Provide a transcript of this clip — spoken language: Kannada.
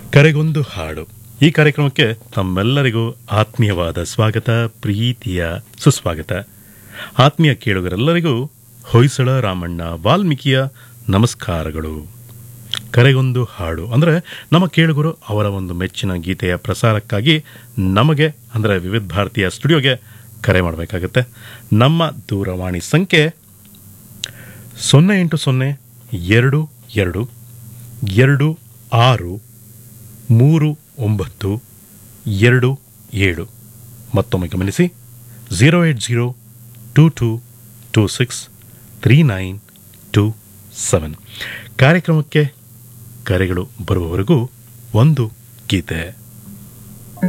ಕರೆಗೊಂದು ಹಾಡು ಈ ಕಾರ್ಯಕ್ರಮಕ್ಕೆ ತಮ್ಮೆಲ್ಲರಿಗೂ ಆತ್ಮೀಯವಾದ ಸ್ವಾಗತ ಪ್ರೀತಿಯ ಸುಸ್ವಾಗತ ಆತ್ಮೀಯ ಕೇಳುಗರೆಲ್ಲರಿಗೂ ಹೊಯ್ಸಳ ರಾಮಣ್ಣ ವಾಲ್ಮೀಕಿಯ ನಮಸ್ಕಾರಗಳು ಕರೆಗೊಂದು ಹಾಡು ಅಂದರೆ ನಮ್ಮ ಕೇಳುಗರು ಅವರ ಒಂದು ಮೆಚ್ಚಿನ ಗೀತೆಯ ಪ್ರಸಾರಕ್ಕಾಗಿ ನಮಗೆ ಅಂದರೆ ವಿವಿಧ ಭಾರತೀಯ ಸ್ಟುಡಿಯೋಗೆ ಕರೆ ಮಾಡಬೇಕಾಗತ್ತೆ ನಮ್ಮ ದೂರವಾಣಿ ಸಂಖ್ಯೆ ಸೊನ್ನೆ ಎಂಟು ಸೊನ್ನೆ ಎರಡು ಎರಡು ಎರಡು ಆರು ಮೂರು ಒಂಬತ್ತು ಎರಡು ಏಳು ಮತ್ತೊಮ್ಮೆ ಗಮನಿಸಿ zero eight zero two two two six three nine two seven ಕಾರ್ಯಕ್ರಮಕ್ಕೆ ಕರೆಗಳು ಬರುವವರೆಗೂ ಒಂದು ಗೀತೆ